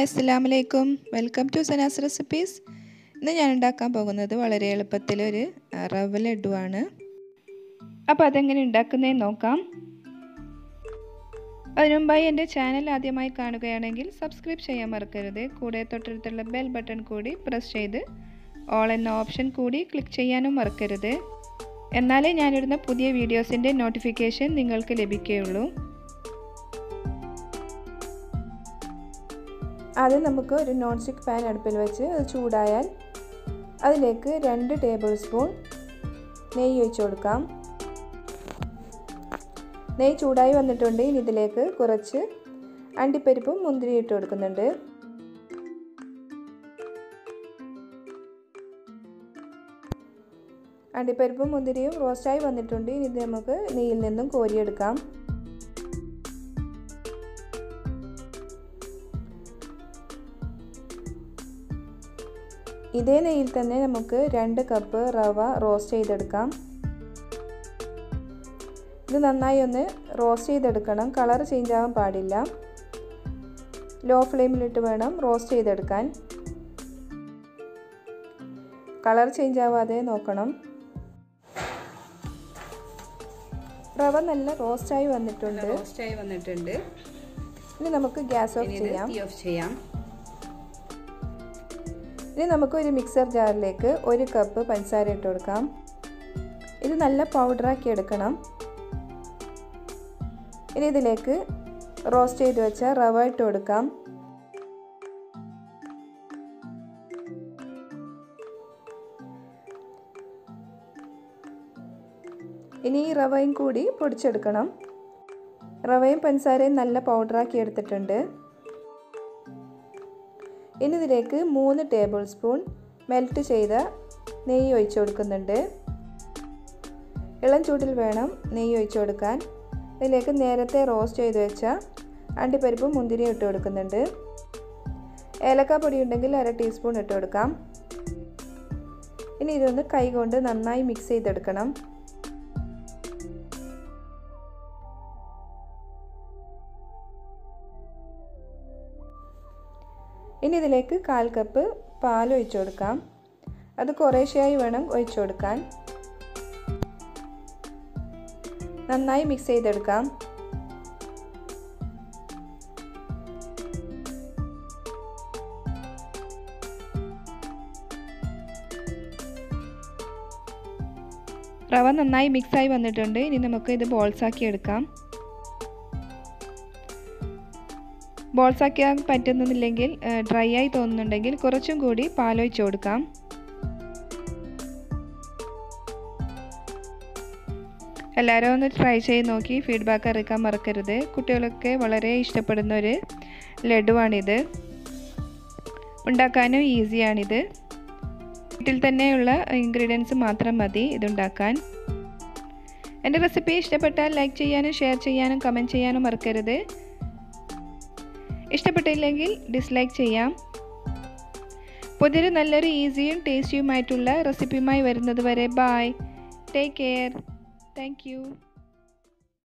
hi അസ്സാം വലൈക്കും welcome to Sana's recipes ഇന്ന് ഞാൻ ഉണ്ടാക്കാൻ പോകുന്നത് വളരെ എളുപ്പത്തിലൊരു റവ ലഡുവാണ് അപ്പോൾ അതെങ്ങനെ ഉണ്ടാക്കുന്നതെന്ന് നോക്കാം അതിനുമുമ്പായി എൻ്റെ ചാനൽ ആദ്യമായി കാണുകയാണെങ്കിൽ സബ്സ്ക്രൈബ് ചെയ്യാൻ മറക്കരുത് കൂടെ തൊട്ടടുത്തുള്ള ബെൽ ബട്ടൺ കൂടി പ്രസ് ചെയ്ത് ഓൾ എന്ന ഓപ്ഷൻ കൂടി ക്ലിക്ക് ചെയ്യാനും മറക്കരുത് എന്നാലേ ഞാനിടുന്ന പുതിയ വീഡിയോസിൻ്റെ നോട്ടിഫിക്കേഷൻ നിങ്ങൾക്ക് ലഭിക്കുകയുള്ളൂ ആദ്യം നമുക്ക് ഒരു നോൺ സ്റ്റിക്ക് പാൻ അടുപ്പിൽ വെച്ച് അത് ചൂടായാൽ അതിലേക്ക് രണ്ട് ടേബിൾ സ്പൂൺ നെയ്യ് ഒഴിച്ചു കൊടുക്കാം നെയ്യ് ചൂടായി വന്നിട്ടുണ്ട് ഇനി ഇതിലേക്ക് കുറച്ച് അണ്ടിപ്പരിപ്പും മുന്തിരി ഇട്ട് കൊടുക്കുന്നുണ്ട് അണ്ടിപ്പരിപ്പും മുന്തിരിയും റോസ്റ്റായി വന്നിട്ടുണ്ട് ഇനി ഇത് നമുക്ക് നെയ്യിൽ നിന്നും കോരിയെടുക്കാം ഇതേ നെയ്യിൽ തന്നെ നമുക്ക് രണ്ട് കപ്പ് റവ റോസ്റ്റ് ചെയ്തെടുക്കാം ഇത് നന്നായി ഒന്ന് റോസ്റ്റ് ചെയ്തെടുക്കണം കളർ ചേഞ്ച് ആവാൻ പാടില്ല ലോ ഫ്ലെയിമിലിട്ട് വേണം റോസ്റ്റ് ചെയ്തെടുക്കാൻ കളർ ചേഞ്ച് ആവാതെ നോക്കണം റവ നല്ല റോസ്റ്റായി വന്നിട്ടുണ്ട് റോസ്റ്റായി വന്നിട്ടുണ്ട് ഇനി നമുക്ക് ഗ്യാസ് ഓഫ് ചെയ്യാം ഓഫ് ചെയ്യാം ഇനി നമുക്ക് ഒരു മിക്സർ ജാറിലേക്ക് ഒരു കപ്പ് പഞ്ചസാര ഇട്ട് കൊടുക്കാം ഇത് നല്ല പൗഡറാക്കി എടുക്കണം ഇനി ഇതിലേക്ക് റോസ്റ്റ് ചെയ്ത് വെച്ച റവ ഇട്ട് കൊടുക്കാം ഇനി ഈ റവയും കൂടി പൊടിച്ചെടുക്കണം റവയും പഞ്ചസാരയും നല്ല പൗഡറാക്കി എടുത്തിട്ടുണ്ട് ഇനി ഇതിലേക്ക് മൂന്ന് ടേബിൾ സ്പൂൺ മെൽറ്റ് ചെയ്ത നെയ്യ് ഒഴിച്ചു കൊടുക്കുന്നുണ്ട് ഇളം ചൂടിൽ വേണം നെയ്യ് ഒഴിച്ചു കൊടുക്കാൻ ഇതിലേക്ക് നേരത്തെ റോസ്റ്റ് ചെയ്ത് വെച്ച അണ്ടിപ്പരിപ്പും മുന്തിരിയും ഇട്ട് കൊടുക്കുന്നുണ്ട് ഏലക്കാപ്പൊടി ഉണ്ടെങ്കിൽ അര ടീസ്പൂൺ ഇട്ട് കൊടുക്കാം ഇനി ഇതൊന്ന് കൈകൊണ്ട് നന്നായി മിക്സ് ചെയ്തെടുക്കണം ഇനി ഇതിലേക്ക് കാൽ കപ്പ് പാൽ ഒഴിച്ചു കൊടുക്കാം അത് കുറേശ്ശെയായി വേണം ഒഴിച്ചു കൊടുക്കാൻ നന്നായി മിക്സ് ചെയ്തെടുക്കാം റവ നന്നായി മിക്സായി വന്നിട്ടുണ്ട് ഇനി നമുക്ക് ഇത് ബോൾസാക്കി എടുക്കാം ബോൾസ് ആക്കിയാൻ പറ്റുന്നില്ലെങ്കിൽ ഡ്രൈ ആയി തോന്നുന്നുണ്ടെങ്കിൽ കുറച്ചും കൂടി പാലൊഴിച്ച് കൊടുക്കാം എല്ലാവരും ഒന്ന് ട്രൈ ചെയ്ത് നോക്കി ഫീഡ്ബാക്ക് അറിയിക്കാൻ മറക്കരുത് കുട്ടികളൊക്കെ വളരെ ഇഷ്ടപ്പെടുന്ന ഒരു ലഡുവാണിത് ഉണ്ടാക്കാനും ഈസിയാണിത് വീട്ടിൽ തന്നെയുള്ള ഇൻഗ്രീഡിയൻസ് മാത്രം മതി ഇതുണ്ടാക്കാൻ എൻ്റെ റെസിപ്പി ഇഷ്ടപ്പെട്ടാൽ ലൈക്ക് ചെയ്യാനും ഷെയർ ചെയ്യാനും കമൻറ്റ് ചെയ്യാനും മറക്കരുത് ഇഷ്ടപ്പെട്ടില്ലെങ്കിൽ ഡിസ്ലൈക്ക് ചെയ്യാം പുതിയൊരു നല്ലൊരു ഈസിയും ടേസ്റ്റിയുമായിട്ടുള്ള റെസിപ്പിയുമായി വരുന്നത് വരെ ബായ് ടേക്ക് കെയർ താങ്ക്